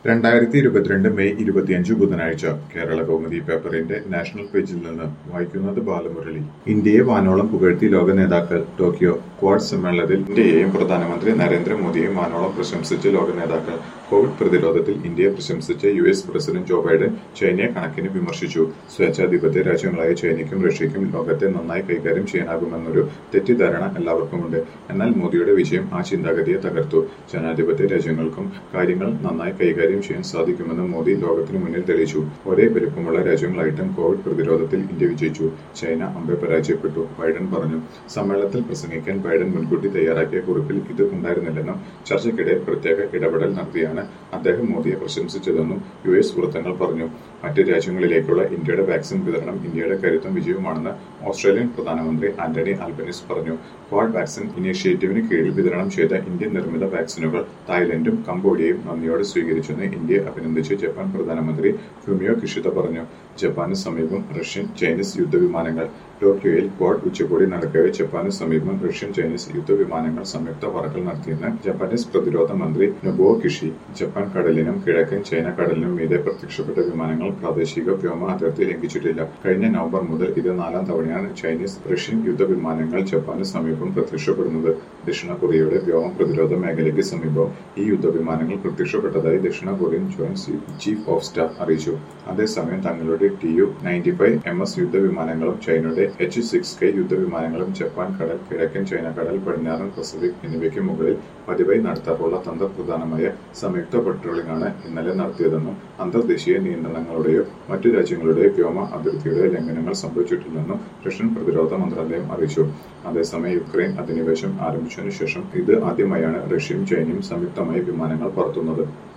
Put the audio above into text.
രണ്ടായിരത്തി ഇരുപത്തിരണ്ട് മെയ് ഇരുപത്തിയഞ്ച് ബുധനാഴ്ച കേരള കൗമുദി പേപ്പറിന്റെ നാഷണൽ പേജിൽ നിന്ന് വായിക്കുന്നത് ബാലമുരളി ഇന്ത്യയെ വാനോളം പുകഴ്ത്തി ലോക നേതാക്കൾ ടോക്കിയോ ക്വാഡ് സമ്മേളനത്തിൽ ഇന്ത്യയെയും പ്രധാനമന്ത്രി നരേന്ദ്രമോദിയെയും വാനോളം പ്രശംസിച്ച് ലോക നേതാക്കൾ കോവിഡ് പ്രതിരോധത്തിൽ ഇന്ത്യയെ പ്രശംസിച്ച U S president Joe Biden ചൈനയെ കണക്കിന് വിമർശിച്ചു സ്വേച്ഛാധിപത്യ രാജ്യങ്ങളായ ചൈനയ്ക്കും റഷ്യയ്ക്കും ലോകത്തെ നന്നായി കൈകാര്യം ചെയ്യാനാകുമെന്നൊരു തെറ്റിദ്ധാരണ എല്ലാവർക്കുമുണ്ട് എന്നാൽ മോദിയുടെ വിജയം ആ ചിന്താഗതിയെ തകർത്തു ജനാധിപത്യ രാജ്യങ്ങൾക്കും കാര്യങ്ങൾ നന്നായി കൈകാര്യം ചെയ്യാൻ സാധിക്കുമെന്ന് മോദി ലോകത്തിനു മുന്നിൽ തെളിയിച്ചു ഒരേ വലിപ്പമുള്ള രാജ്യങ്ങളായിട്ടും കോവിഡ് പ്രതിരോധത്തിൽ ഇന്ത്യ വിജയിച്ചു ചൈന അമ്പെ പരാജയപ്പെട്ടു ബൈഡൻ പറഞ്ഞു സമ്മേളനത്തിൽ പ്രസംഗിക്കാൻ ബൈഡൻ മുൻകൂട്ടി തയ്യാറാക്കിയ കുറിപ്പിൽ ഇത് ഉണ്ടായിരുന്നില്ലെന്നും ചർച്ചയ്ക്കിടെ പ്രത്യേക ഇടപെടൽ നടത്തിയാണ് അദ്ദേഹം മോദിയെ പ്രശംസിച്ചതെന്നും യു എസ് വൃത്തങ്ങൾ പറഞ്ഞു മറ്റ് രാജ്യങ്ങളിലേക്കുള്ള ഇന്ത്യയുടെ വാക്സിൻ വിതരണം ഇന്ത്യയുടെ കരുത്തും വിജയവുമാണെന്ന് ഓസ്ട്രേലിയൻ പ്രധാനമന്ത്രി ആന്റണി ആൽബനീസ് പറഞ്ഞു ക്വാഡ് വാക്സിൻ ഇനീഷ്യേറ്റീവിന് കീഴിൽ വിതരണം ചെയ്ത ഇന്ത്യൻ നിർമ്മിത വാക്സിനുകൾ തായ്ലൻഡും കംബോഡിയയും നന്ദിയോടെ സ്വീകരിച്ചെന്ന് ഇന്ത്യയെ അഭിനന്ദിച്ച് ജപ്പാൻ പ്രധാനമന്ത്രി ഫുമിയോ കിഷിത പറഞ്ഞു ജപ്പാന് സമീപം റഷ്യൻ ചൈനീസ് യുദ്ധവിമാനങ്ങൾ ടോക്കിയോയിൽ ക്വാഡ് ഉച്ചകോടി നടക്കവെ ജപ്പാന് സമീപം റഷ്യൻ ചൈനീസ് യുദ്ധവിമാനങ്ങൾ സംയുക്ത പറക്കൽ നടത്തിയെന്ന് ജപ്പാനീസ് പ്രതിരോധ മന്ത്രി നൊബോ കിഷി ജപ്പാൻ കടലിനും കിഴക്കൻ ചൈന കടലിനും മീതെ പ്രത്യക്ഷപ്പെട്ട വിമാനങ്ങൾ പ്രാദേശിക വ്യോമ അതിർത്തി ലംഘിച്ചിട്ടില്ല കഴിഞ്ഞ നവംബർ മുതൽ ഇത് നാലാം തവണയാണ് ചൈനീസ് റഷ്യൻ യുദ്ധവിമാനങ്ങൾ ജപ്പാന് സമീപം പ്രത്യക്ഷപ്പെടുന്നത് ദക്ഷിണ കൊറിയയുടെ വ്യോമ പ്രതിരോധ മേഖലയ്ക്ക് സമീപം ഈ യുദ്ധവിമാനങ്ങൾ പ്രത്യക്ഷപ്പെട്ടതായി ദക്ഷിണ Korean joint chief of staff അറിയിച്ചു അതേസമയം തങ്ങളുടെ T U ninety five M S യുദ്ധവിമാനങ്ങളും ചൈനയുടെ എച്ച് സിക്സ് കെ യുദ്ധവിമാനങ്ങളും ജപ്പാൻ കടൽ കിഴക്കൻ ചൈന കടൽ പടിഞ്ഞാറൻ പസഫിക് എന്നിവയ്ക്ക് മുകളിൽ പതിവായി നടത്താറുള്ള തന്ത്രപ്രധാനമായ സംയുക്ത പട്രോളിംഗാണ് ഇന്നലെ നടത്തിയതെന്നും അന്തർദേശീയ നിയന്ത്രണങ്ങളുടെയോ മറ്റു രാജ്യങ്ങളുടെയോ വ്യോമ അതിർത്തിയുടെ ലംഘനങ്ങൾ സംഭവിച്ചിട്ടില്ലെന്നും റഷ്യൻ പ്രതിരോധ മന്ത്രാലയം അറിയിച്ചു അതേസമയം യുക്രൈൻ അധിനിവേശം ആരംഭിച്ചതിനു ശേഷം ഇത് ആദ്യമായാണ് റഷ്യയും ചൈനയും സംയുക്തമായി വിമാനങ്ങൾ പറത്തുന്നത്